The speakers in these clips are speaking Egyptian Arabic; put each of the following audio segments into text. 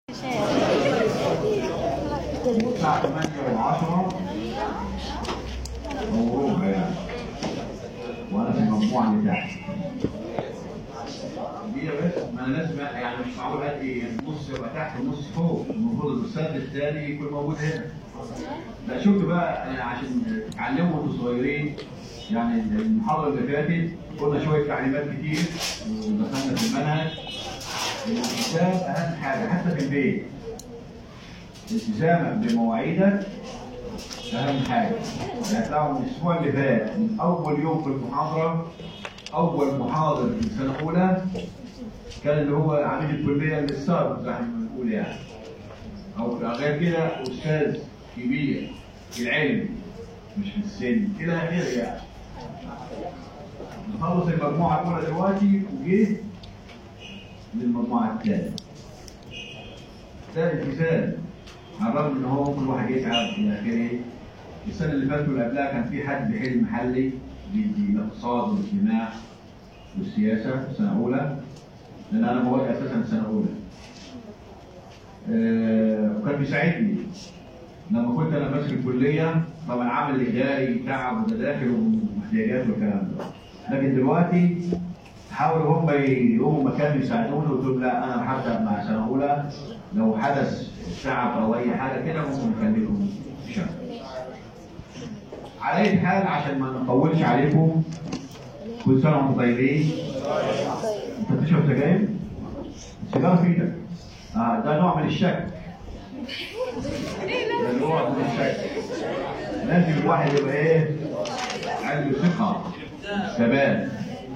الساعة 8 و10 وربع يعني وأنا في المجموعة اللي تحت دي بس ما أنا لازم يعني مش معقول أدي نص يبقى تحت ونص فوق المفروض الأستاذ الثاني يكون موجود هنا لا شفت بقى أنا عشان تتعلموا وأنتوا صغيرين يعني المحاضرة اللي فاتت قلنا شوية تعليمات كتير ودخلنا في المنهج الالتزام أهم حاجة حتى في البيت التزامك بمواعيدك اهم حاجه هتلاقوا من الاسبوع اللي فات من اول يوم في المحاضره اول محاضر في سنه اولى كان اللي هو عميد الكليه السابق زي ما بنقول يعني او غير كده استاذ كبير في العلم مش في السن الى اخره يعني نخلص المجموعه الاولى دلوقتي وجه للمجموعه الثانيه ده التزام على الرغم ان هو ممكن الواحد يتعب الى اخره السنه اللي فاتت واللي قبلها كان في حد بحلم محلي بيدي الاقتصاد والاجتماع والسياسه في سنه اولى لان انا مواد اساسا سنه اولى آه، وكان بيساعدني لما كنت انا ماسك الكليه طبعا عمل اداري تعب وتداخل واحتياجات والكلام ده لكن دلوقتي حاولوا هم يقوموا مكان يساعدوني قلت لهم لا انا هبدا مع سنه اولى لو حدث تعب او اي حاجه كده ممكن نخليكم شهر. على اي حال عشان ما نطولش عليكم كل سنه وانتم طيبين. انت بتشرب سجاير؟ السيجاره في ايدك. اه ده نوع من الشك. ده نوع من الشك. لازم الواحد يبقى ايه؟ عنده ثقه ثبات.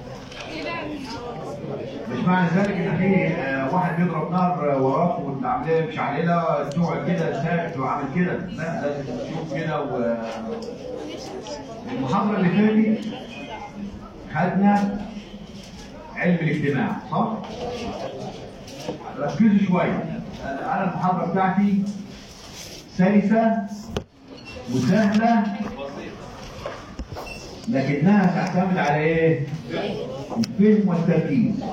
مش معنى ذلك ان في آه، واحد بيضرب نار وراك والعمليه مش علينا تقعد كده ساكت وعامل كده لا لازم تشوف كده و المحاضره اللي فاتت خدنا علم الاجتماع صح؟ ركزوا شويه انا أنا المحاضره بتاعتي سلسه وسهله لكنها تعتمد على ايه؟ الفهم والتركيز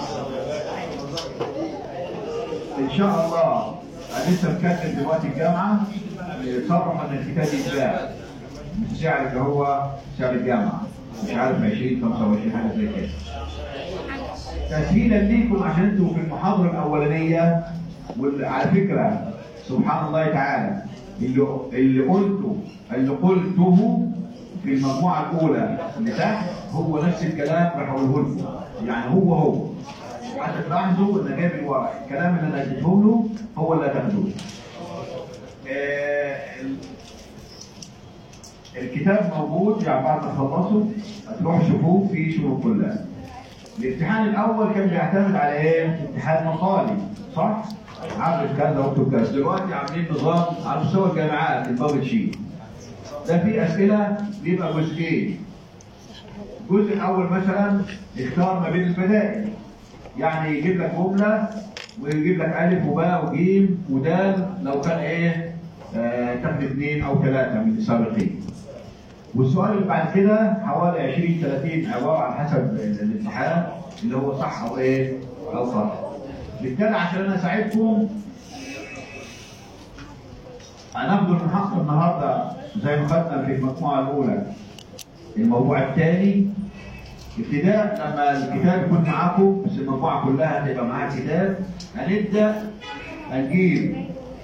ان شاء الله انا لسه مكمل دلوقتي الجامعه صرح ان الكتاب يتباع بالسعر اللي هو سعر الجامعه مش عارف 20 25 حاجه زي كده تسهيلا ليكم عشان انتوا في المحاضره الاولانيه وعلى فكره سبحان الله تعالى اللي اللي قلته اللي قلته في المجموعه الاولى اللي تحت هو نفس الكلام راح اقوله لكم يعني هو هو حتى تلاحظوا ان جايب الورق الكلام اللي انا اديته له هو اللي هتاخدوه آه، ال- الكتاب موجود يعني بعد ما تخلصوا هتروحوا تشوفوه في شروط كلها الامتحان الاول كان بيعتمد على ايه؟ امتحان مقالي صح؟ عامل كذا واكتب كذا دلوقتي عاملين نظام على مستوى الجامعات البابل شيت ده فيه اسئله بيبقى جزئين الجزء الاول مثلا اختار ما بين البدائل يعني يجيب لك جمله ويجيب لك الف وباء وجيم ودال لو كان ايه آه تاخد اثنين او ثلاثه من السابقين والسؤال اللي بعد كده حوالي 20 30 عباره عن حسب ال- الامتحان اللي هو صح او ايه او خطا بالتالي عشان انا اساعدكم هناخد المحقق النهارده زي ما خدنا في المجموعه الاولى الموضوع الثاني ابتداء لما الكتاب يكون معاكم بس المجموعه كلها هتبقى معاها كتاب هنبدا نجيب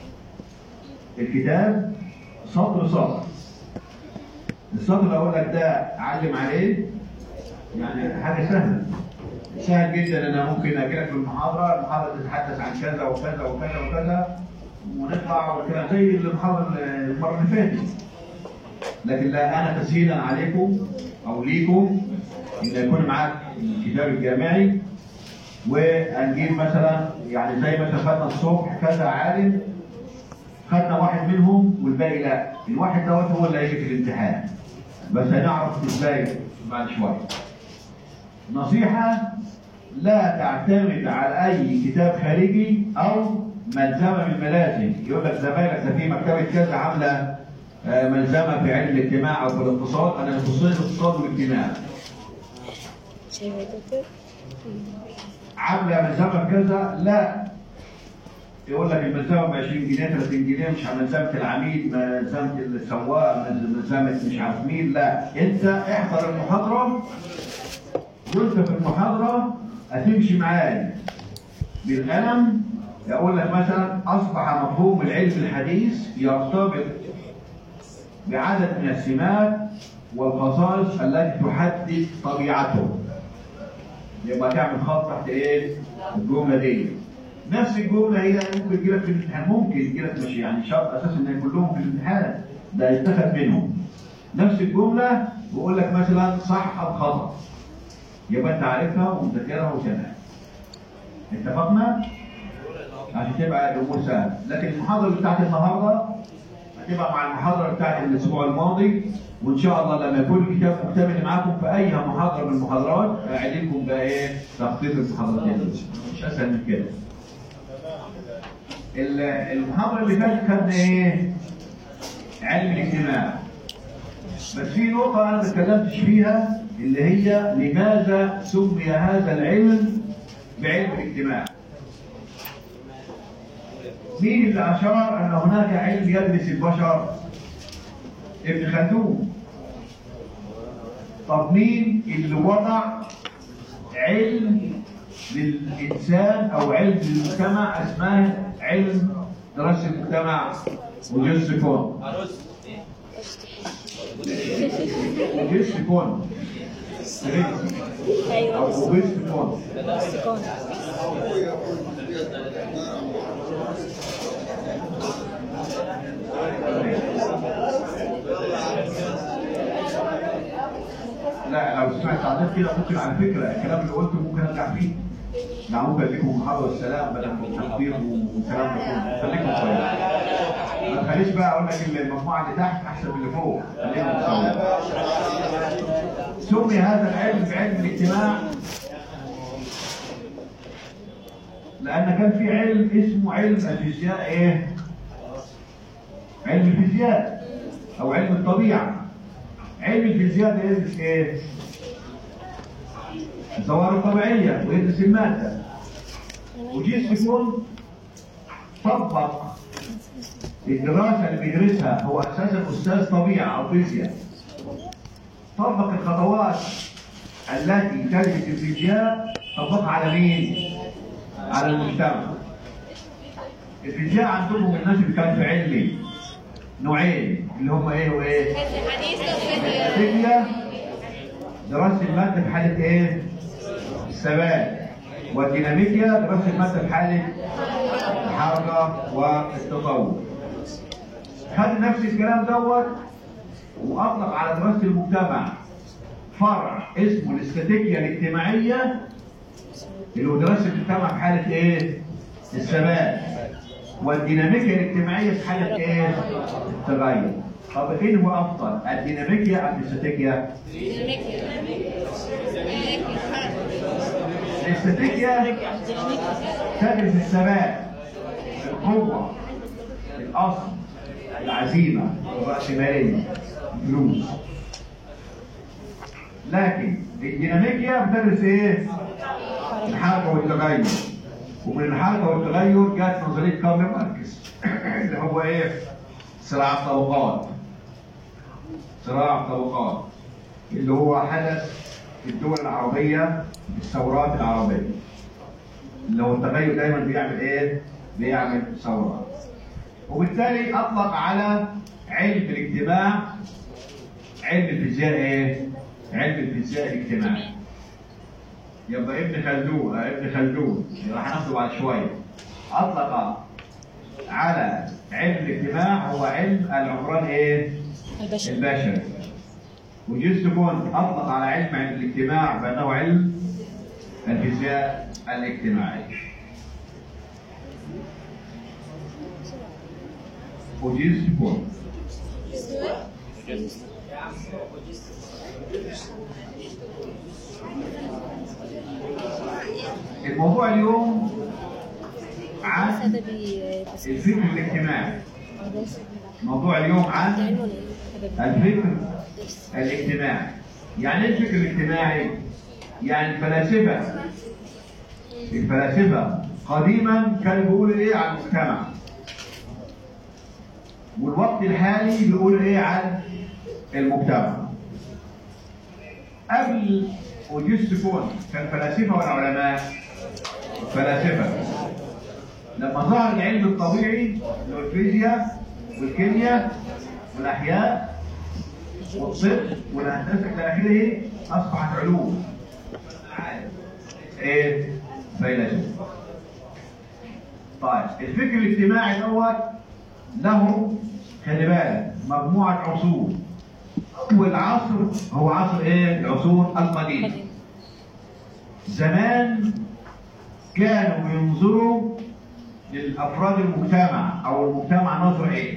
الكتاب سطر سطر السطر اللي اقول لك ده اعلم عليه يعني حاجه سهله سهل جدا ان انا ممكن اجي لك في المحاضره المحاضره تتحدث عن كذا وكذا وكذا وكذا ونطلع والكلام زي المحاضره المره اللي فاتت لكن لا انا تسهيلا عليكم او ليكم ان يكون معاك الكتاب الجامعي وهنجيب مثلا يعني زي مثلا خدنا الصبح كذا عالم خدنا واحد منهم والباقي لا الواحد دوت هو اللي هيجي في الامتحان بس هنعرف ازاي بعد شويه نصيحه لا تعتمد على اي كتاب خارجي او ملزمه من الملازم يقول لك زمايلك ده في مكتبه كذا عامله آه، ملزمه في علم الاجتماع او في الاقتصاد انا تخصصي الاقتصاد والاجتماع عامله ملزمه كذا لا يقول لك الملزمه ب 20 جنيه 30 جنيه مش على ملزمه العميد ملزمه السواق ملزمه مش عارف مين لا انت احضر المحاضره وانت في المحاضره هتمشي معايا بالقلم يقول لك مثلا اصبح مفهوم العلم الحديث يرتبط بعدد من السمات والخصائص التي تحدد طبيعته يبقى تعمل خط تحت ايه الجمله دي نفس الجمله هي ممكن تجي لك في الامتحان ممكن تجي لك مش يعني شرط اساسا ان كلهم في الامتحان ده يتخذ منهم نفس الجمله بيقول لك مثلا صح او خطا يبقى انت عارفها ومذاكرها وتمام اتفقنا عشان تبقى الامور سهله لكن المحاضره بتاعت النهارده هتبقى مع المحاضره بتاعت الاسبوع الماضي وان شاء الله لما يكون الكتاب مكتمل معاكم في اي محاضره من المحاضرات اعيدكم بقى ايه تخطيط المحاضرتين دول. مش اسهل من كده ال- المحاضره اللي فاتت خدنا ايه علم الاجتماع بس في نقطه انا ما اتكلمتش فيها اللي هي لماذا سمي هذا العلم بعلم الاجتماع مين اللي اشار ان هناك علم يدرس البشر ابن خلدون طب مين اللي وضع علم للإنسان أو علم للمجتمع اسمه علم دراسة المجتمع وجست كون وجست كون ايوه أو وجست كون سكون لا لو سمعت تعليق كده ممكن على فكرة الكلام اللي قلته ممكن أرجع فيه يعني ممكن أديكم محاضرة السلام بدل من التخطيط والكلام ده كله خليكم كويس ما تخليش بقى أقول لك المجموعة اللي تحت أحسن من اللي فوق خليهم سوا سمي هذا العلم بعلم الاجتماع لأن كان في علم اسمه علم الفيزياء إيه؟ علم الفيزياء أو علم الطبيعة علم الفيزياء ده يدرس ايه؟ الظواهر الطبيعية ويدرس المادة وجيس يكون طبق الدراسة اللي بيدرسها هو أساسا أستاذ طبيعة أو فيزياء طبق الخطوات التي تدرس الفيزياء طبقها على مين؟ على المجتمع الفيزياء عندكم الناس اللي كانت في علمي نوعين اللي هم ايه وايه؟ الفيزياء دراسة المادة في حالة ايه؟ الثبات والديناميكيا دراسة المادة في حالة الحركة والتطور خد نفس الكلام دوت وأطلق على دراسة المجتمع فرع اسمه الاستاتيكيا الاجتماعية اللي هو دراسة المجتمع في حالة ايه؟ الثبات والديناميكيا الاجتماعية في حالة ايه؟ التغير طب ايه هو افضل الديناميكيا ام الاستاتيكيا الاستاتيكيا تدرس الثبات القوة الاصل العزيمة الرأسمالية الفلوس لكن الديناميكيا بتدرس ايه؟ الحركة والتغير ومن الحركة والتغير جت نظرية كارل ماركس اللي هو ايه؟ صراع الطبقات صراع الطبقات اللي هو حدث في الدول العربية في الثورات العربية اللي هو التغير دايما بيعمل ايه؟ بيعمل ثورات وبالتالي اطلق على علم الاجتماع علم الفيزياء ايه؟ علم الفيزياء الاجتماعي يبقى ابن خلدون آه، ابن خلدون اللي راح ناخده بعد شويه اطلق على علم الاجتماع هو علم العمران ايه؟ البشر البشري وجيس كون اطلق على علم علم الاجتماع بانه علم الفيزياء الاجتماعي وجيس كون الموضوع اليوم عن هذا بي بس الفكر الاجتماعي درس موضوع اليوم عن علم ولا ايه؟ هذا بي- الفكر الاجتماعي يعني ايه الفكر الاجتماعي يعني الفلاسفه الفلاسفه قديما كان بيقول ايه عن المجتمع والوقت الحالي بيقول ايه عن المجتمع قبل اوجست كون كان فلاسفه ولا علماء؟ فلاسفه لما ظهر العلم الطبيعي اللي هو الفيزياء والكيمياء والاحياء والطب والهندسه الى اخره اصبحت علوم ايه فيلسوف طيب الفكر الاجتماعي دوت له خلي بالك مجموعه عصور اول عصر هو عصر ايه العصور القديمه قديم زمان كانوا ينظروا للافراد المجتمع او المجتمع نظره ايه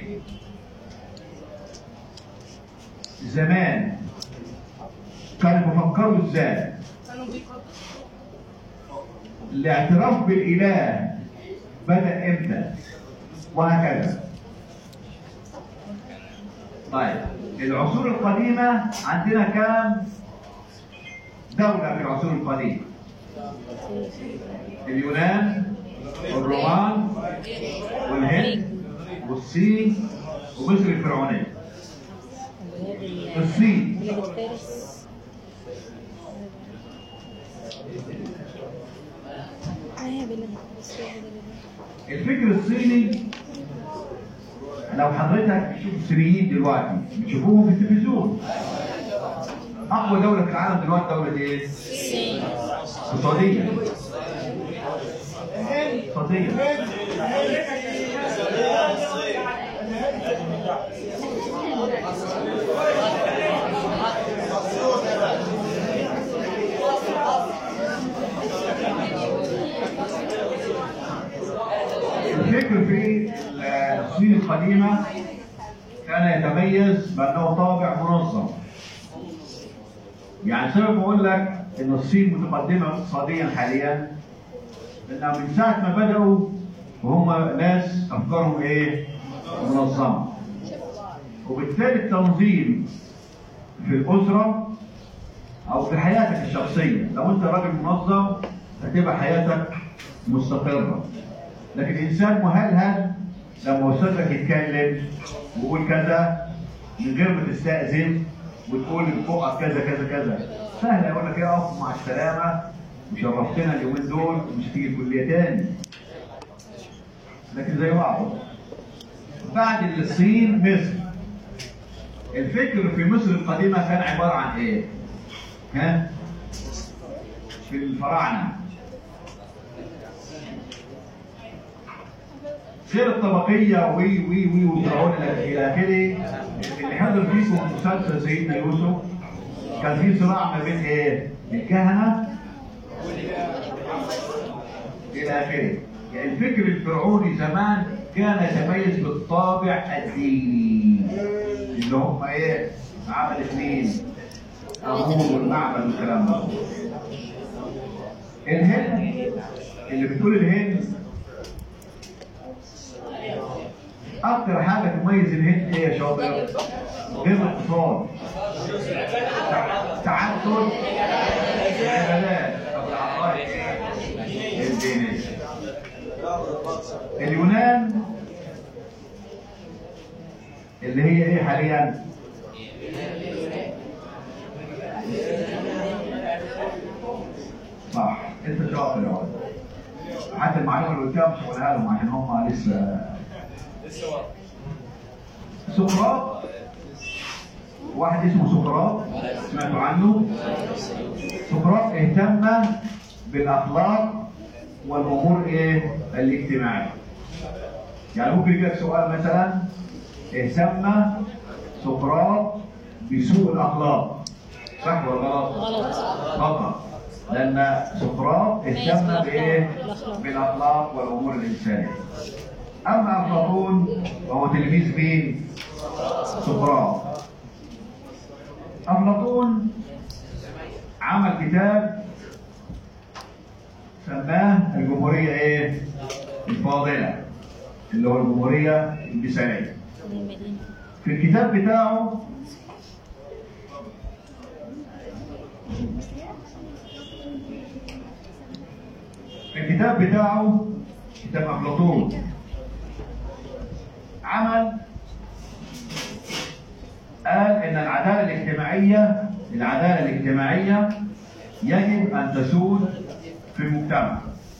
زمان كانوا بيفكروا ازاي الاعتراف بالاله بدا امتى وهكذا طيب العصور القديمه عندنا كام دوله في العصور القديمه اليونان والرومان والهند والصين ومصر الفرعونيه بلاد ال- الصين بلاد فارس ما هي بلاد فارس هي بلاد الفكر الصيني لو حضرتك بتشوف الصينيين دلوقتي بتشوفوهم في التلفزيون اقوى دوله في العالم دلوقتي دوله ايه؟ الصين اقتصاديه اقتصاديه الفكر في الصين القديمة كان يتميز بأنه طابع منظم. يعني سبب بقول لك إن الصين متقدمة اقتصاديا حاليا لأنها من ساعة ما بدأوا وهم ناس أفكارهم إيه؟ منظمة. وبالتالي التنظيم في الأسرة أو في حياتك الشخصية، لو أنت راجل منظم هتبقى حياتك مستقرة. لكن الانسان مهلهل لما استاذك يتكلم ويقول كذا من غير ما تستاذن وتقول فوقك كذا كذا كذا سهل يقول لك ايه اقف مع السلامه وشرفتنا اليومين دول مش هتيجي الكليه تاني لكن زي بعض بعد الصين مصر الفكر في مصر القديمه كان عباره عن ايه؟ ها؟ في الفراعنه غير الطبقية وي وي وي وفرعون إلى آخره اللي حضر فيكم مسلسل سيدنا يوسف كان في صراع ما بين إيه؟ الكهنة إلى آخره يعني الفكر الفرعوني زمان كان يتميز بالطابع الديني اللي هم إيه؟ عمل اثنين أمور والمعبد والكلام ده الهند اللي بتقول الهند اكتر حاجه تميز الهند ايه يا شاطر؟ غير الاقتصاد تعدد العبادات او العقائد إيه؟ الدينيه اليونان اللي هي ايه حاليا؟ صح انت شاطر يا ولد حتى المعلومه اللي قلتها مش هقولها لهم عشان هم لسه سقراط واحد اسمه سقراط سمعتوا عنه سقراط اهتم بالاخلاق والامور ايه الاجتماعيه يعني ممكن يجي لك سؤال مثلا اهتم سقراط بسوء الاخلاق صح ولا غلط؟ غلط خطأ لأن سقراط اهتم بإيه؟ بالأخلاق والأمور الإنسانية. أما أفلاطون فهو تلميذ مين؟ سقراط. أفلاطون عمل كتاب سماه الجمهورية إيه؟ الفاضلة اللي هو الجمهورية المثالية. المدينة في الكتاب بتاعه في الكتاب بتاعه كتاب أفلاطون عمل قال إن العدالة الاجتماعية العدالة الاجتماعية يجب أن تسود في المجتمع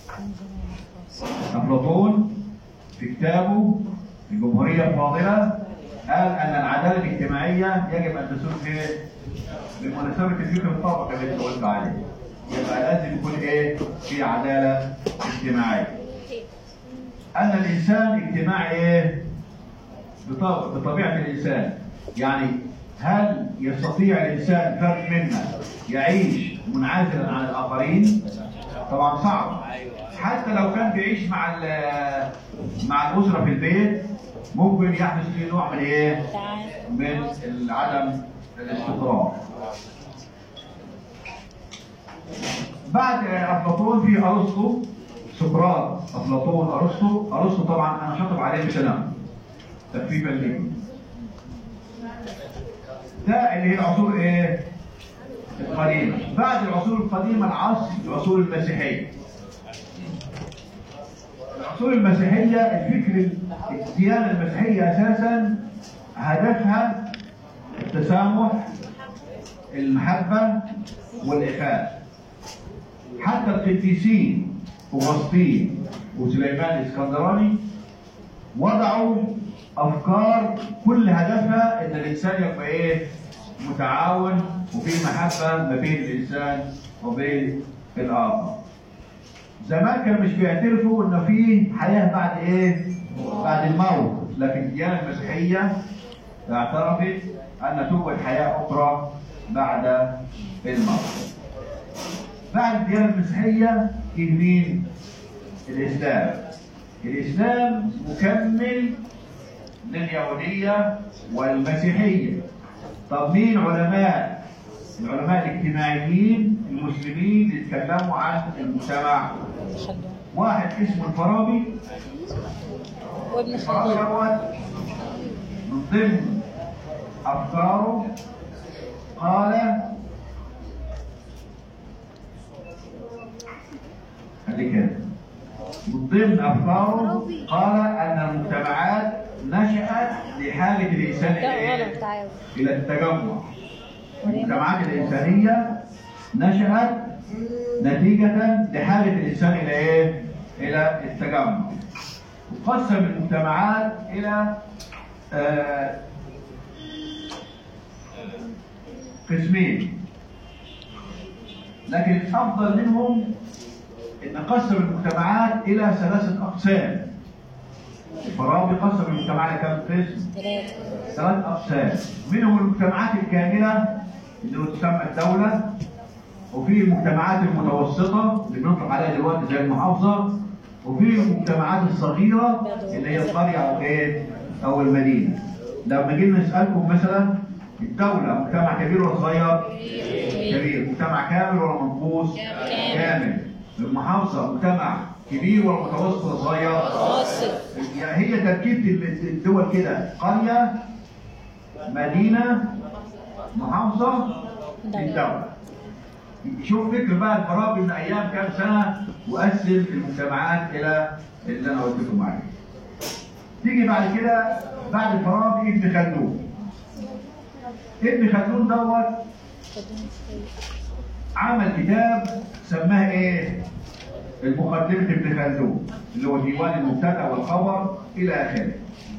أفلاطون في كتابه الجمهورية الفاضلة قال أن العدالة الاجتماعية يجب أن تسود في بمناسبة الفكر الطابق اللي انت قلت عليه يبقى لازم يكون ايه في عدالة اجتماعية أن الإنسان اجتماعي ايه بطب- بطبيعة الإنسان يعني هل يستطيع الإنسان فرد منا يعيش منعزلا عن الآخرين؟ طبعا صعب حتى لو كان بيعيش مع ال- مع الأسرة في البيت ممكن يحدث فيه نوع من ايه؟ تعال من عدم الاستقرار بعد افلاطون في ارسطو سقراط افلاطون ارسطو ارسطو طبعا انا شاطب عليه بسلام تخفيفا ليه ده اللي هي العصور ايه القديمه بعد العصور القديمه العصر العصور المسيحيه العصور المسيحيه الفكر الديانه المسيحيه اساسا هدفها التسامح المحبة والإخاء حتى القديسين أغسطين وسليمان الإسكندراني وضعوا أفكار كل هدفها إن الإنسان يبقى إيه متعاون وفي محبة ما بين الإنسان وبين الآخر زمان كانوا مش بيعترفوا إن في حياة بعد إيه؟ بعد الموت لكن الديانة المسيحية اعترفت أن توجد حياة أخرى بعد الموت. بعد الديانة المسيحية في مين؟ الإسلام. الإسلام مكمل لليهودية والمسيحية. طب مين علماء؟ العلماء الاجتماعيين المسلمين اللي اتكلموا عن المجتمع. خلدون واحد اسمه الفارابي وابن الفارابي خلدون دوت من ضمن أفكاره قال خلي كده من ضمن أفكاره قال أن المجتمعات نشأت لحاجة الإنسان إلى لا إيه؟ غلط تعال إلى التجمع المجتمعات الإنسانية نشأت نتيجة لحاجة الإنسان إلى إيه؟ إلى التجمع. وقسم المجتمعات إلى آه، قسمين. لكن الأفضل منهم إن قسم المجتمعات إلى ثلاثة أقسام. الفارابي قسم المجتمعات لكم قسم؟ ثلاثة ثلاث أقسام منهم المجتمعات الكاملة اللي هو تسمى الدولة وفي المجتمعات المتوسطة اللي بنطلق عليها دلوقتي زي المحافظة وفي المجتمعات الصغيرة اللي هي القرية أو إيه أو المدينة لما جينا نسألكم مثلا الدولة مجتمع كبير ولا صغير؟ كبير مجتمع كامل ولا منقوص؟ كامل المحافظة مجتمع كبير ولا متوسط ولا صغير؟ متوسط يعني هي تركيبة الدول كده قرية مدينة محافظة الدولة شوف فكر بقى الفارابي من أيام كام سنة وقسم المجتمعات إلى اللي أنا قلت لكم عليه. تيجي بعد كده بعد الفارابي ابن خلدون. ابن خلدون دوت خلدون عمل كتاب سماه ايه؟ المقدمة ابن خلدون اللي هو ديوان المبتدأ والخبر إلى آخره.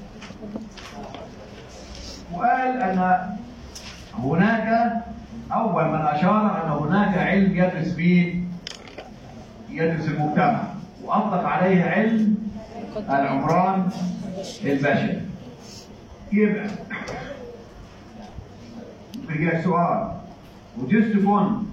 وقال أن هناك أول من أشار أن هناك علم يدرس فيه يدرس المجتمع وأطلق عليه علم العمران البشري. يبقى بيجي لك سؤال وجست فون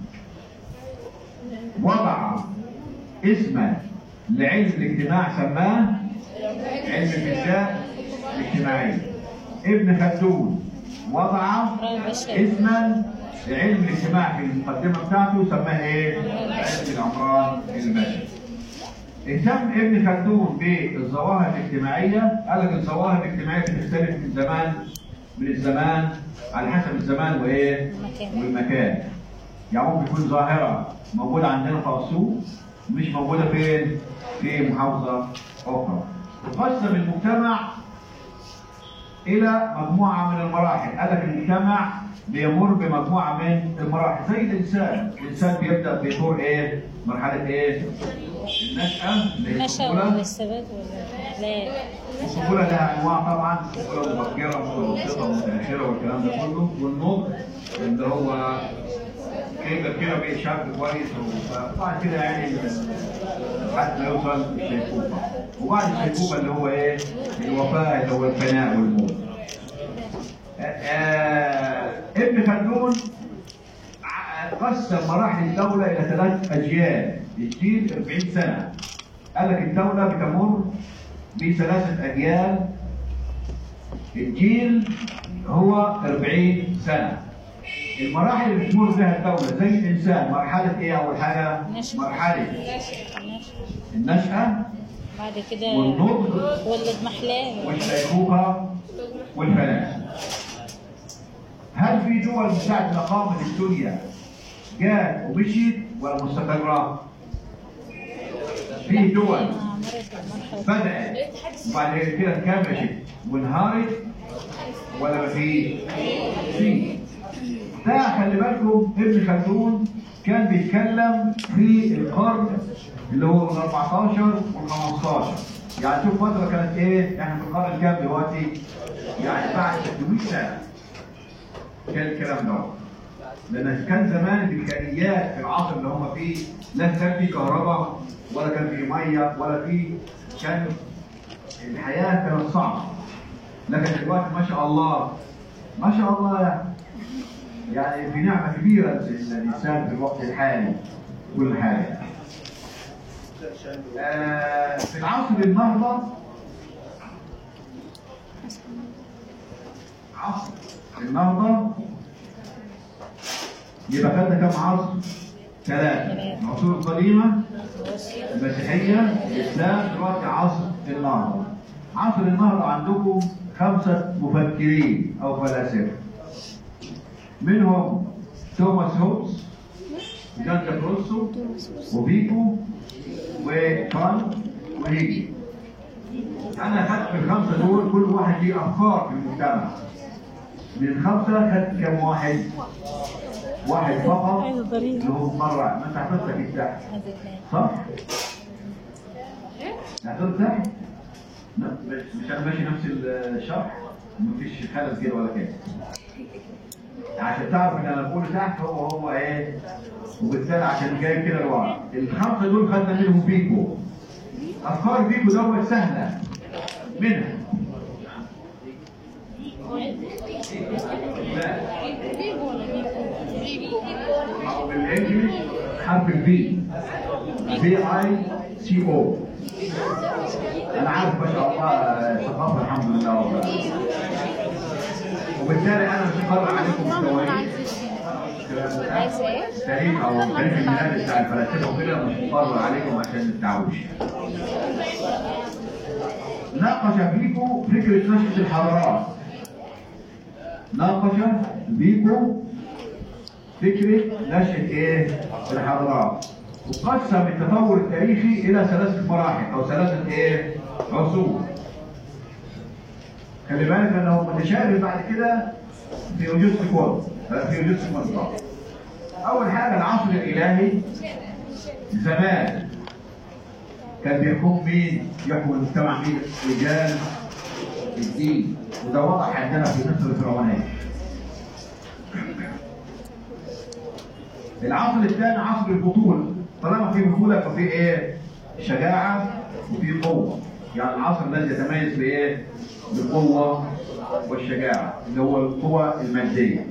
وضع اسما لعلم الاجتماع سماه علم الفيزياء الاجتماعية ابن خلدون وضع اسما لعلم الاجتماع في المقدمة بتاعته سماه ايه؟ علم العمران البشري اهتم ابن خلدون بالظواهر الاجتماعية قال لك الظواهر الاجتماعية بتختلف من زمان من الزمان على حسب الزمان وايه؟ المكان. والمكان يعني ممكن تكون ظاهرة موجودة عندنا في أسيوط مش موجودة فين؟ في محافظة أخرى وقسم المجتمع إلى مجموعة من المراحل قال لك المجتمع بيمر بمجموعة من المراحل زي الإنسان الإنسان بيبدأ بطور إيه؟ مرحلة إيه؟ النشأة اللي هي نشأ الطفولة. والثبات ولا لا الطفولة لها أنواع طبعا الطفولة مبكرة متوسطة متأخرة والكلام ده كله والنضج اللي هو كده كده بقى شاب كويس وبعد كده يعني لحد ما يوصل الشيخوخة وبعد الشيخوخة اللي هو إيه؟ الوفاة اللي هو الفناء والموت. آه، آه، ابن خلدون ع- قسم مراحل الدولة إلى ثلاث أجيال الجيل 40 سنة قال لك الدولة بتمر بثلاثة أجيال الجيل هو 40 سنة المراحل اللي بتمر بها الدولة زي الإنسان مرحلة إيه أول حاجة؟ نشأة. مرحلة نشأ النشأة بعد كده والنضج ولد محلاه والشيخوخة والفناء هل في دول من ساعة ما قامت الدنيا جات ومشيت ولا مستقرة؟ في دول آه، مرت المرحلة بدأت وبعد كده انكمشت وانهارت ولا ما في؟ في ده خلي بالكم ابن خلدون كان بيتكلم في القرن اللي هو من 14 وال 15 يعني شوف فترة كانت ايه؟ احنا في القرن الكام دلوقتي؟ يعني بعد 600 سنة كان الكلام ده لان كان زمان الامكانيات في العصر اللي هم فيه لا كان في كهرباء ولا كان في ميه ولا في كان الحياه كانت صعبه لكن دلوقتي ما شاء الله ما شاء الله يعني يعني في نعمه كبيره للانسان في الوقت الحالي كل حاجه آه في العصر النهضه عصر النهضه يبقى خدنا كم عصر؟ ثلاثة العصور القديمة المسيحية الإسلام دلوقتي عصر النهضة عصر النهضة عندكم خمسة مفكرين أو فلاسفة منهم توماس هوبز جان كابروسو وبيكو وكان وهيجي أنا خدت في الخمسة دول كل واحد ليه أفكار في المجتمع من الخمسة خدت كم واحد؟ واحد فقط عايزة ضريبة. اللي هو مرة ما انت حضرتك التحت هذا اثنين صح؟ حضرتك تحت؟ لا مش مش انا ماشي نفس الشرح مفيش خلل كده ولا كده عشان تعرف ان انا بقول تحت هو هو ايه وبالتالي عشان جاي كده لورا الخمسه دول خدنا منهم بيكو افكار بيكو دوت سهله منها لا او بالانجلش حرف البي بي اي سي او انا عارف ما شاء الله ثقافه الحمد لله رب العالمين وبالتالي انا مش هقرر عليكم التواريخ تاريخ او تاريخ الميلاد بتاع الفلاسفه وكده مش مقرر عليكم عشان ما تتعبوش ناقش بيكو فكره نشأة الحضارات ناقش بيكو فكرة نشأة ايه؟ الحضارات وقسم التطور التاريخي إلى ثلاثة مراحل أو ثلاثة ايه؟ عصور. خلي بالك أنه متشابه بعد كده في وجود كود في وجود مصدر. أول حاجة العصر الإلهي زمان كان بيحكم مين؟ يحكم المجتمع مين؟ رجال الدين وده واضح عندنا في مصر الفرعونية. العصر الثاني عصر البطولة طالما في بطولة يبقى في ايه؟ شجاعة وفي قوة يعني العصر الذي يتميز بايه؟ بالقوة والشجاعة اللي هو القوة المادية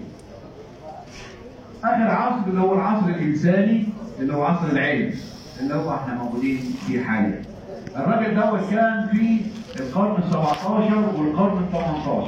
آخر عصر اللي هو العصر الإنساني اللي هو عصر العلم اللي هو احنا موجودين فيه حاليا الراجل دوت كان في القرن ال 17 والقرن ال 18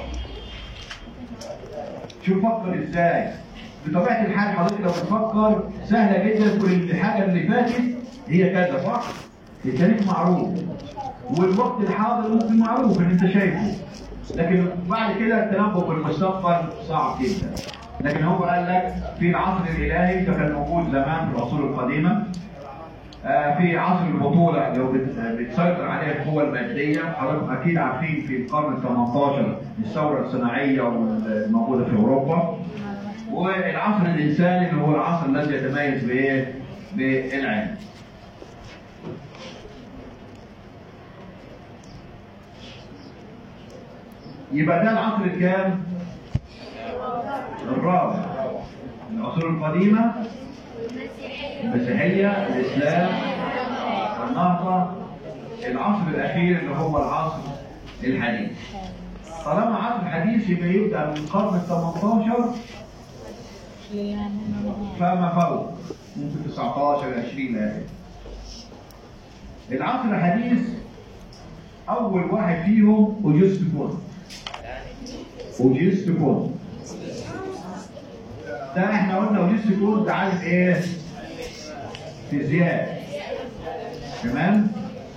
شوف فكر ازاي بطبيعه الحال حضرتك لو بتفكر سهله جدا تقول الحاجه اللي فاتت هي كذا صح؟ التاريخ معروف والوقت الحاضر ممكن معروف ان انت شايفه لكن بعد كده التنبؤ بالمستقبل صعب جدا لكن هو قال لك في العصر الالهي ده كان موجود زمان في العصور القديمه آه، في عصر البطولة لو بت- آه، بتسيطر عليها القوة المادية حضراتكم أكيد عارفين في القرن ال 18 الثورة الصناعية والموجودة في أوروبا والعصر الإنساني اللي هو العصر الذي يتميز بإيه؟ بالعلم. يبقى ده العصر الكام؟ الرابع. العصور القديمة المسيحية، الإسلام، النهضة، العصر الأخير اللي هو العصر الحديث. طالما عصر حديث يبقى يبدأ من القرن ال 18 فما فوق ممكن 19 20 آخر. العصر الحديث أول واحد فيهم أوجست كونت. أوجست كونت. ده احنا قلنا أوجست كونت ده عارف إيه؟ فيزياء. تمام؟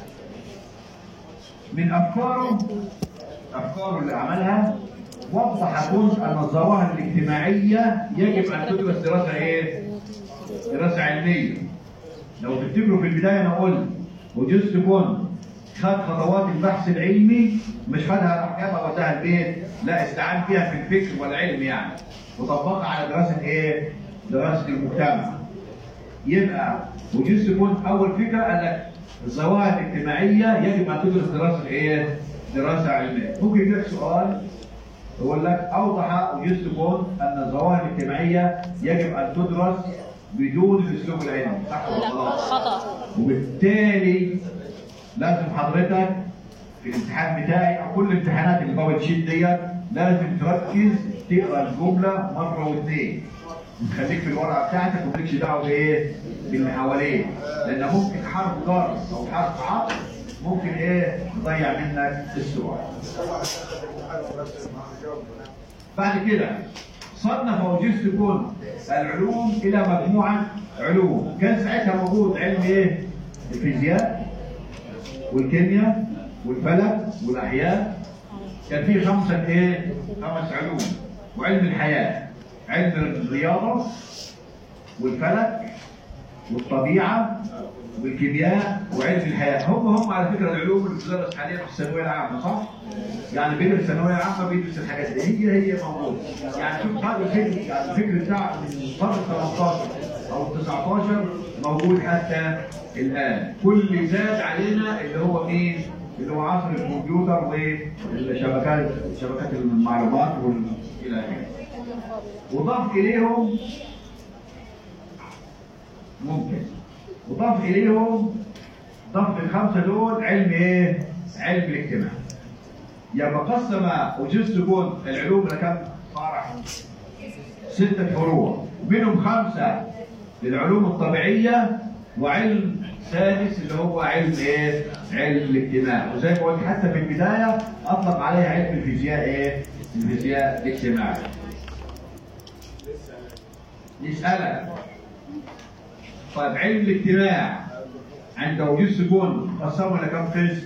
من أفكاره أفكاره اللي عملها وضح كونت أن الظواهر الاجتماعية يجب أن تدرس دراسة إيه؟ دراسة علمية. لو تفتكروا في البداية أنا قلت وجست كونت خد خطوات البحث العلمي مش خدها راح جابها وداها البيت لا استعان فيها في الفكر والعلم يعني وطبقها على دراسة إيه؟ دراسة المجتمع. يبقى وجست كونت أول فكرة قال لك الظواهر الاجتماعية يجب أن تدرس دراسة إيه؟ دراسة علمية. ممكن يجيلك سؤال يقول لك أوضح أوجست كونت أن الظواهر الاجتماعية يجب أن تدرس بدون الأسلوب العلمي، صح ولا لا غلط؟ خطأ وبالتالي لازم حضرتك في الامتحان بتاعي او كل الامتحانات اللي بابل شيت ديت لازم تركز تقرا الجمله مره واثنين وتخليك في الورقه بتاعتك ومالكش دعوه بايه؟ باللي حواليك لان ممكن حرف جر او حرف عطف ممكن ايه يضيع منك السؤال. بعد كده صنف اوجست كونت العلوم الى مجموعه علوم كان ساعتها موجود علم ايه؟ الفيزياء والكيمياء والفلك والاحياء كان في خمسه ايه؟ خمس علوم وعلم الحياه علم الرياضه والفلك والطبيعه والكيمياء وعلم الحياه هم هم على فكره العلوم اللي بتدرس حاليا في الثانويه العامه صح؟ يعني بيدرس الثانويه العامه بيدرس الحاجات دي هي هي موجوده يعني شوف هذا الفكر يعني الفكر بتاع من القرن 13 او 19 موجود حتى الان كل زاد علينا اللي هو مين؟ اللي هو عصر الكمبيوتر والشبكات شبكات المعلومات وال الى اخره وضاف اليهم ممكن وضاف اليهم ضاف الخمسه دول علم ايه؟ علم الاجتماع يبقى قسم اوجست كون العلوم الى كم فرع؟ ستة فروع منهم خمسة للعلوم الطبيعية وعلم سادس اللي هو علم ايه؟ علم الاجتماع وزي ما قلت حتى في البداية أطلق عليها علم الفيزياء ايه؟ الفيزياء الاجتماعي. نسألك طيب علم الاجتماع عند اوجست كون قسمه إلى كم قسم؟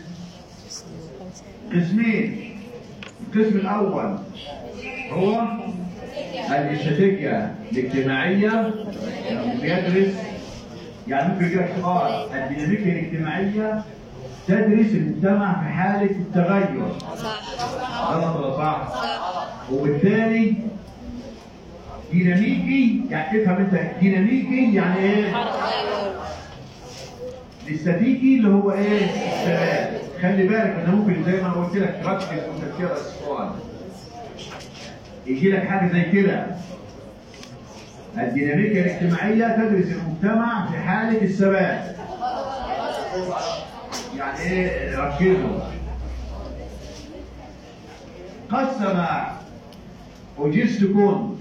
قسمين القسم الأول هو الاستراتيجية الاجتماعية يعني بيدرس يعني ممكن يجيلك سؤال الديناميكية الاجتماعية تدرس المجتمع في حالة التغير صح غلط ولا صح؟ وبالتالي ديناميكي يعني تفهم انت ديناميكي يعني ايه؟ تغير الاستاتيكي اللي هو ايه؟ الثبات خلي بالك ان ممكن زي ما انا قلت لك تركز وانت بتقرا السؤال يجي لك حاجه زي كده الديناميكيا الاجتماعيه تدرس المجتمع في حاله الثبات يعني ايه ركزوا قسم اوجست كون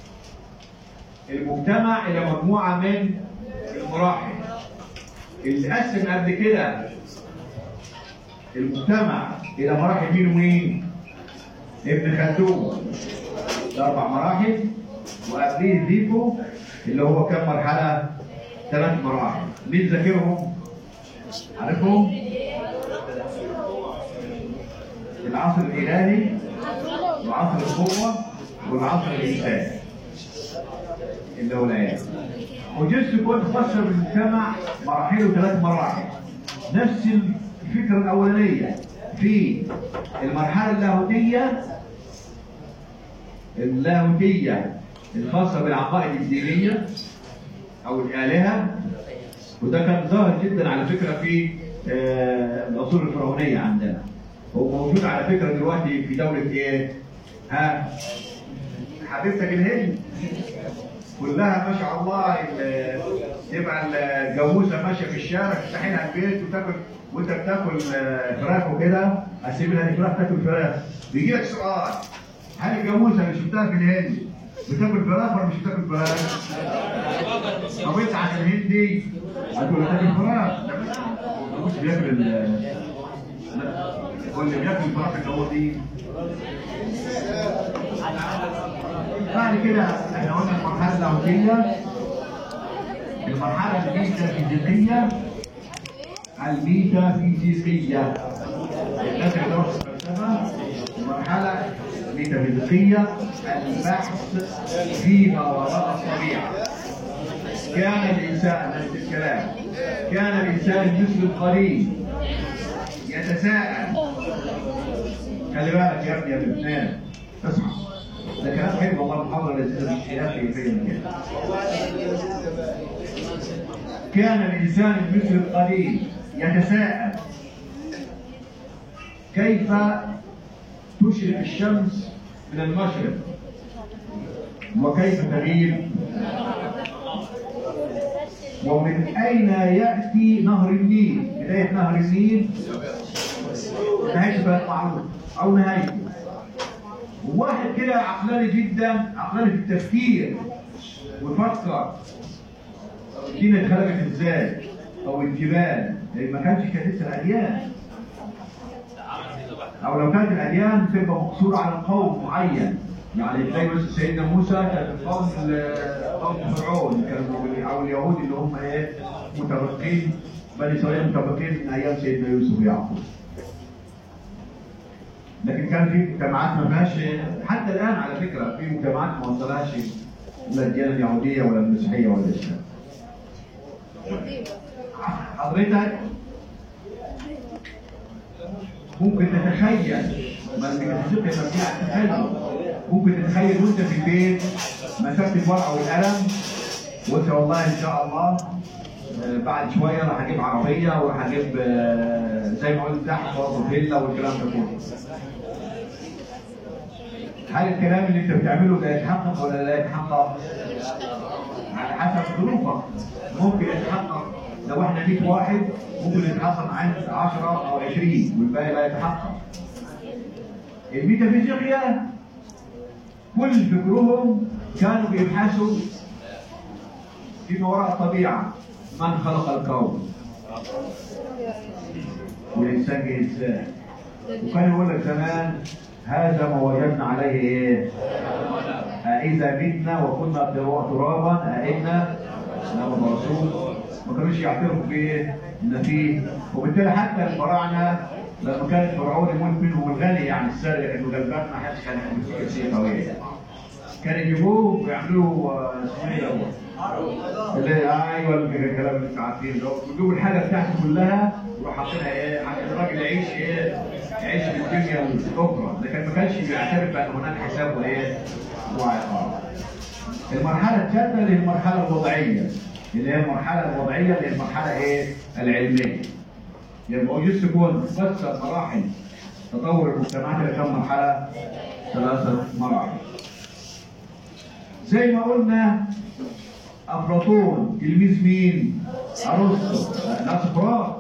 المجتمع الى مجموعه من المراحل اللي قسم قبل كده المجتمع الى مراحل مين ومين؟ ابن خلدون ده اربع مراحل وقبليه فيكو اللي هو كم مرحله؟ ثلاث مراحل مين ذاكرهم؟ عارفهم؟ العصر الالهي وعصر القوه والعصر الانساني اللي هو الايام وجست كنت قسم المجتمع مراحله ثلاث مراحل نفس الفكرة الأولانية في المرحلة اللاهوتية اللاهوتية الخاصة بالعقائد الدينية أو الآلهة وده كان ظاهر جدا على فكرة في آه، العصور الفرعونية عندنا هو موجود على فكرة دلوقتي في دولة إيه؟ ها؟ حبيبتك الهند كلها ما شاء الله ال- تبقى الجاموسه ماشيه في الشارع تفتحي لها البيت وتاكل وانت بتاكل آه، فراخ وكده اسيب لها الفراخ تاكل فراخ بيجي لك سؤال هل الجاموسه اللي شفتها في الهند بتاكل فراخ ولا مش بتاكل فراخ؟ طب انت عشان الهندي هتقول تاكل فراخ الجاموس بياكل ال- لا واللي بياكل الفراخ الجاموس دي بعد كده احنا قلنا المرحله اللاهوتيه المرحله الميتافيزيقيه الميتافيزيقيه الناس اللي درسوا الفلسفه المرحله الميتافيزيقيه البحث فيما وراء الطبيعه كان الانسان نفس الكلام كان الانسان مثل القرين يتساءل خلي بالك يا ابني يا لبنان اسمع ده كلام حلو والله المحاضره لذيذه مش خلاف في في المكان كان الانسان مثل القليل يتساءل كيف تشرق الشمس من المشرق وكيف تغيب ومن اين ياتي نهر النيل بدايه نهر النيل نهايته بقت معروفه او نهايته وواحد كده عقلاني جدا عقلاني في التفكير ويفكر الدنيا اتخلقت ازاي او الجبال لان ما كانش كانت لسه الاديان او لو كانت الاديان تبقى مقصوره على قوم معين يعني زي مثلا سيدنا موسى كان القوم ال- قوم فرعون كانوا او اليهود اللي هم ايه متفقين بني اسرائيل متفقين من ايام سيدنا يوسف ويعقوب لكن كان في مجتمعات ما فيهاش حتى الان على فكره في مجتمعات ما وصلهاش لا الديانه اليهوديه ولا المسيحيه ولا الاسلام. حضرتك ممكن تتخيل ما الميتافيزيقيا مبنيه على التخيل ممكن تتخيل وانت في البيت مسكت الورقه والقلم وقلت والله ان شاء الله آه، بعد شويه راح اجيب عربيه وراح اجيب آه، زي ما قلت تحت برضه فيلا والكلام ده كله. هل الكلام اللي انت بتعمله ده يتحقق ولا لا يتحقق؟ على حسب ظروفك ممكن يتحقق لو احنا 100 واحد ممكن يتحقق عند 10 او 20 والباقي لا يتحقق. الميتافيزيقيا كل فكرهم كانوا بيبحثوا فيما وراء الطبيعه من خلق الكون والانسان جه ازاي وكان يقول لك زمان هذا ما وجدنا عليه ايه؟ أإذا متنا وكنا ترابا أئنا لمبعوثون ما كانوش يعترفوا بايه؟ ان في وبالتالي حتى الفراعنه لما كان فرعون يموت منهم الغني يعني السارق انه غلبان ما حدش كان يعمل فيه شيء قوي كان يجيبوه ويعملوا آه، اسمه ايه دوت؟ اللي ايوه الكلام اللي انتوا عارفينه ده ويجيبوا الحاجه بتاعته كلها ويروحوا حاطينها ايه عشان الراجل يعيش ايه يعيش في الدنيا الاخرى لكن ما كانش بيعترف بان هناك حساب وايه وعقاب المرحله الثالثه اللي هي المرحله الوضعيه اللي هي المرحله الوضعيه اللي هي المرحله ايه العلميه يبقى اوجست كون فسر مراحل تطور المجتمعات الى كم مرحله ثلاثه مراحل زي ما قلنا افلاطون تلميذ مين؟ ارسطو لا سقراط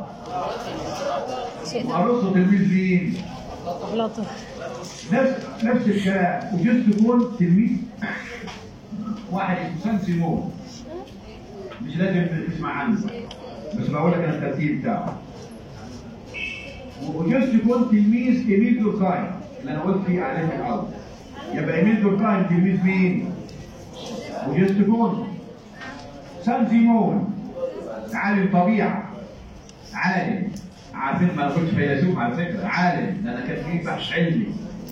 وارسطو تلميذ مين؟ أفلاطون نفس نفس الكلام وجست تكون تلميذ واحد اسمه سان سيمون مش لازم تسمع عنه بس بقول لك انا الترتيب بتاعه وجست تكون تلميذ ايميل دوركايم اللي انا قلت فيه عليه في الاول يبقى ايميل دوركايم تلميذ مين؟ وجست تكون سان سيمون عالم طبيعه عالم عارفين ما انا كنت فيلسوف على فكره عالم ده انا كان في بحث علمي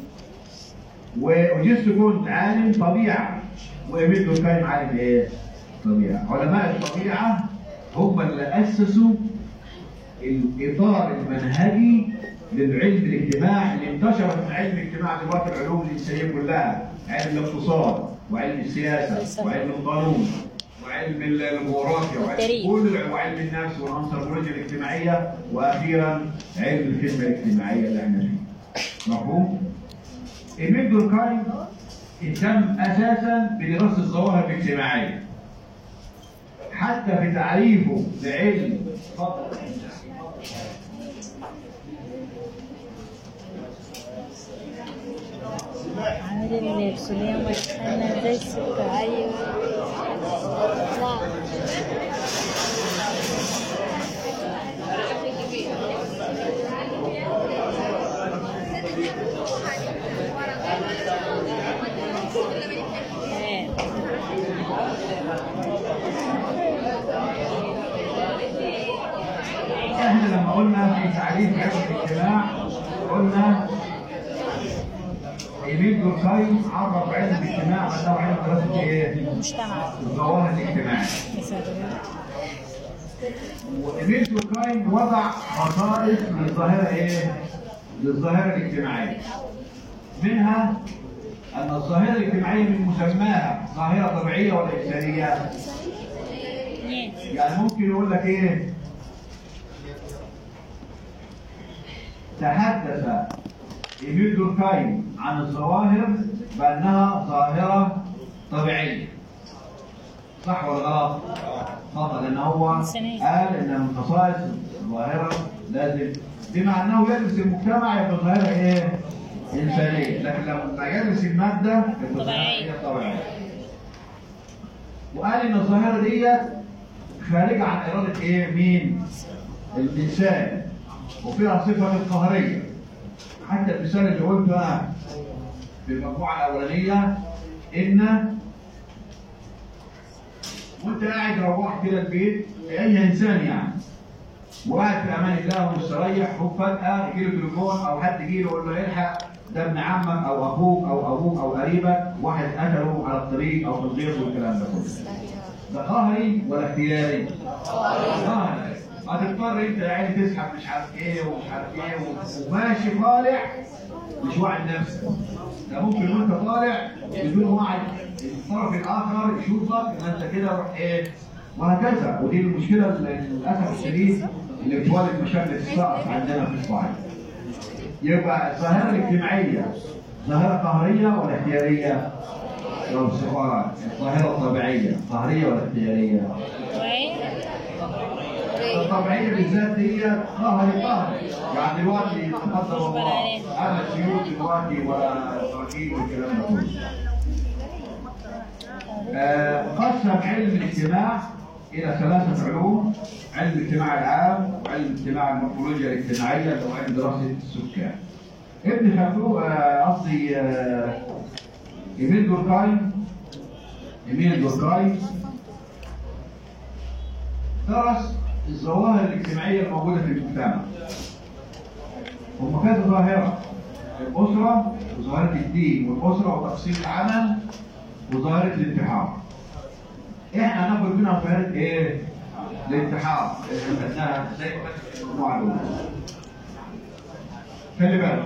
واوجست كنت عالم طبيعه وايميل دوركايم عالم ايه؟ الطبيعة علماء الطبيعة هم اللي أسسوا الإطار المنهجي للعلم الاجتماع اللي انتشرت من علم الاجتماع دلوقتي العلوم الإنسانية كلها علم الاقتصاد وعلم السياسة وعلم القانون وعلم الجغرافيا وعلم التاريخ. كل الع- وعلم النفس والأنثروبولوجيا الاجتماعية وأخيرا علم الخدمة الاجتماعية اللي احنا فيه مفهوم؟ إيميل دوركايم اهتم أساسا بدراسة الظواهر الاجتماعية حتى في تعريفه لعلم عامل الكلية مدخلنا زي السكر أيوة نعم تمام احنا لما قلنا في تعريف علم الاجتماع قلنا ايميل دوركايم عرف علم الاجتماع انه علم دراسه ايه؟ مجتمع الظواهر الاجتماعيه يا ساتر وايميل دوركايم وضع خصائص للظاهره ايه؟ للظاهره الاجتماعيه منها ان الظاهره الاجتماعيه من مسماها ظاهره طبيعيه ولا انسانيه؟ يس يعني ممكن يقول لك ايه تحدث ايميل دوركايم عن الظواهر بانها ظاهره طبيعيه صح ولا غلط؟ خطا لان هو إنسانية. قال ان من خصائص الظاهره لازم بما انه يدرس المجتمع يبقى ظاهره ايه؟ انسانيه لكن لما يدرس الماده يبقى ظاهره طبيعية. إيه؟ طبيعيه وقال ان الظاهره ديت خارجه عن اراده ايه؟ مين؟ الانسان وفيها صفه القهريه حتى المثال اللي قلته انا في المجموعه الاولانيه ان وانت قاعد روحت كده البيت اي انسان يعني وقاعد في امان الله ومستريح وفجاه يجي له تليفون او حد يجي له يقول له الحق ده ابن عمك او اخوك او ابوك او قريبك واحد قتله على الطريق او في الغيط والكلام ده كله ده قهري ولا اختياري؟ قهري هتضطر انت يعني تسحب مش عارف ايه ومش عارف ايه وماشي طالع مش واعي نفسك ده ممكن وانت طالع بدون وعي الطرف الاخر يشوفك ان انت كده روح ايه وهكذا ودي المشكله اللي للاسف الشديد اللي بتولد مشاكل السقف عندنا في الصعيد يبقى الظاهره الاجتماعيه ظاهره قهريه ولا اختياريه؟ لو الصفات الظاهره الطبيعيه قهريه ولا اختياريه؟ وين الطبيعيه بالذات هي قهري قهري يعني دلوقتي تقدم الله انا سيوط دلوقتي ولا تراكيب والكلام ده كله آه، قسم علم الاجتماع الى ثلاثه علوم علم الاجتماع العام وعلم اجتماع المورفولوجيا الاجتماعيه اللي هو علم دراسه السكان ابن خلدون آه، قصدي آه، ايميل دوركايم ايميل دوركايم درس الظواهر الاجتماعيه الموجوده في المجتمع هم كذا ظاهره الاسره وظاهره الدين والاسره وتقسيم العمل وظاهره الانتحار احنا هناخد منها ظاهره ايه؟ الانتحار اللي خدناها زي ما في المجموعه الاولى خلي بالك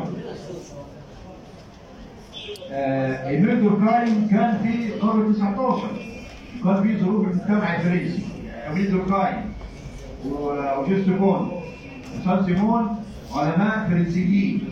آه، ايميل دوركايم كان في القرن 19 كان في ظروف المجتمع الفرنسي ايميل دوركايم و- وجوست بون وسان سيمون علماء فرنسيين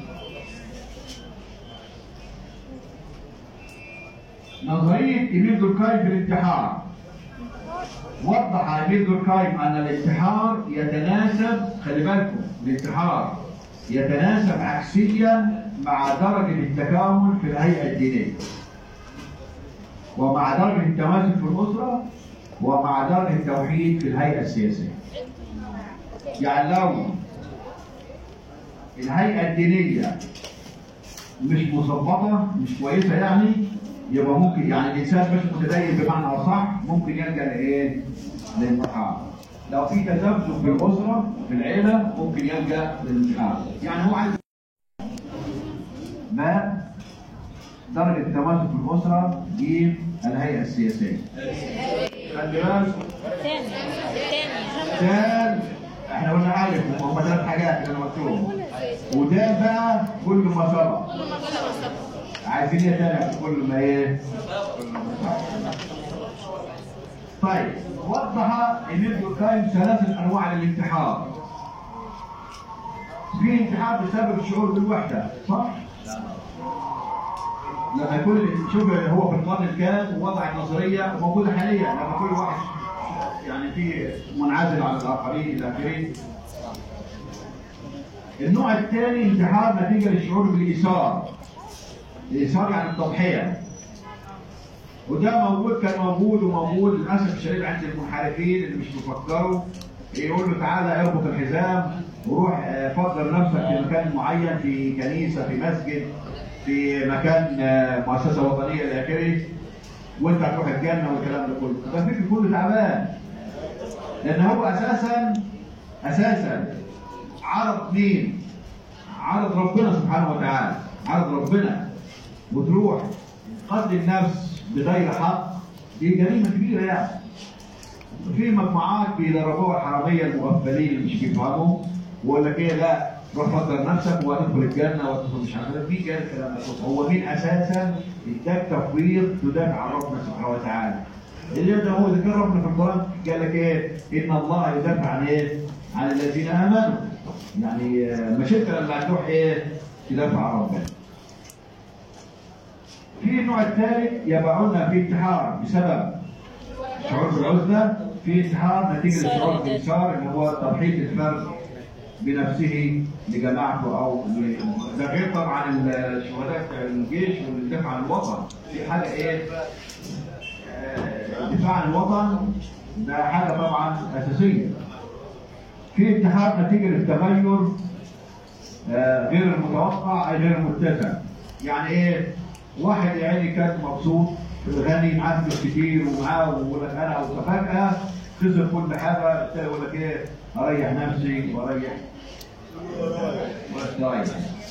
نظرية إيميل دوركايم في الانتحار وضح إيميل دوركايم أن الانتحار يتناسب خلي بالكم الانتحار يتناسب عكسيا مع درجة التكامل في الهيئة الدينية ومع درجة التماسك في الأسرة ومع درجة التوحيد في الهيئة السياسية يعني لو الهيئة الدينية مش مظبطة مش كويسة يعني يبقى ممكن يعني الإنسان مش متدين بمعنى أصح ممكن يلجأ لإيه؟ للانتحار. لو في تذبذب في الأسرة في العيلة ممكن يلجأ للانتحار. يعني هو عايز ما درجة التماسك في الأسرة ج الهيئة السياسية خلي بالك تاني تاني دال احنا قلنا عارف هم ثلاث حاجات اللي انا قلتهم ودال بقى كل ما سبق عايزين ايه تاني كل ما ايه كل ما سبق. طيب وضح ان ابن القيم ثلاثة انواع للانتحار في انتحار بسبب الشعور بالوحدة صح؟ لما يكون شوف هو في القرن الكام ووضع النظرية موجودة حاليا لما كل واحد يعني في منعزل عن الآخرين إلى آخره النوع الثاني انتحار نتيجة للشعور بالإيثار الإيثار يعني التضحية وده موجود كان موجود وموجود للأسف الشديد عند المنحرفين اللي مش بيفكروا يقول له تعالى اربط الحزام وروح آه، فجر نفسك في مكان معين في كنيسة في مسجد في مكان آه، مؤسسة وطنية إلى آخره وانت هتروح الجنة والكلام ده كله ده فكر كله تعبان لأن هو أساسا أساسا عرض مين؟ عرض ربنا سبحانه وتعالى عرض ربنا وتروح قتل النفس بغير حق دي جريمة كبيرة يعني في مجموعات بيدربوها الحرامية المغفلين اللي مش بيفهموا ويقول لك ايه لا روح فكر نفسك وهتدخل الجنة وهتدخل مش عارف إيه. مين قال الكلام ده كله؟ هو مين أساسا اداك تفويض تدافع عن ربنا سبحانه وتعالى اللي ده هو ذكر ربنا في القرآن قال لك ايه إن الله يدافع عن ايه؟ عن الذين آمنوا يعني آه، مش انت اللي هتروح ايه؟ تدافع عن ربنا في النوع الثالث يبعون في انتحار بسبب شعور بالعزلة في انتحار نتيجة الشعور بالإنكار اللي هو تضحية الفرد بنفسه لجماعته أو ل- ده غير طبعا الشهداء بتاع الجيش والدفاع عن الوطن في حاجة إيه؟ آه، الدفاع عن الوطن ده حاجة طبعا أساسية في انتحار نتيجة للتغير آه، غير المتوقع أي غير المتسع يعني إيه؟ واحد يا عيني كان مبسوط غني معاه فلوس كتير ومعاه ويقول لك انا وفجاه خسر كل حاجه التاني يقول لك ايه اريح نفسي واريح واستريح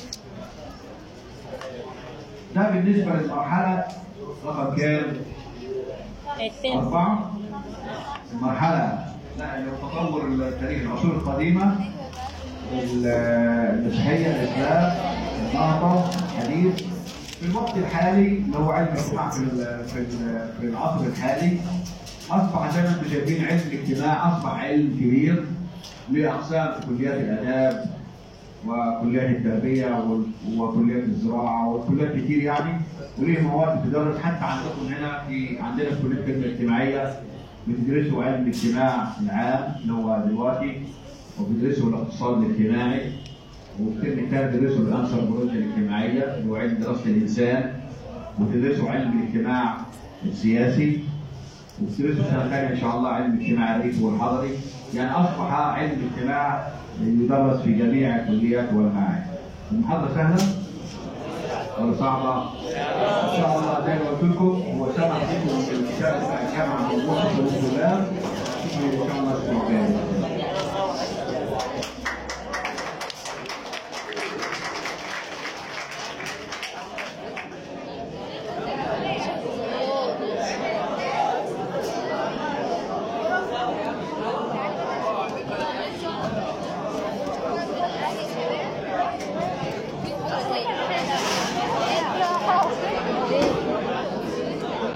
ده بالنسبه للمرحله رقم كام؟ الثاني أربعة المرحلة لا اللي هو تطور التاريخ العصور القديمة ال- المسيحية الإسلام النهضة الحديث في الوقت الحالي اللي هو علم الاجتماع في ال- في ال- في العصر الحالي أصبح زي ما أنتم شايفين علم الاجتماع أصبح علم كبير له أقسام في كليات الآداب وكليات التربية وال- وكليات الزراعة وكليات كتير يعني وليه مواد بتدرس حتى عندكم هنا في عندنا في كلية الخدمة الاجتماعية بتدرسوا علم الاجتماع العام اللي هو دلوقتي وبتدرسوا الاقتصاد الاجتماعي وفي الترم الثالث بتدرسوا الانثروبولوجيا الاجتماعية اللي هو علم دراسة الإنسان وتدرسوا علم الاجتماع السياسي وتدرسوا سنة ثانية إن شاء الله علم الاجتماع الريفي والحضري يعني أصبح علم الاجتماع يدرس في جميع الكليات والمعاهد المحاضرة سهلة ولا صعبة؟ إن شاء الله زي ما قلت لكم هو سمع فيكم الكتاب بتاع الجامعة موجود في حدود الله إن شاء الله الأسبوع الجاي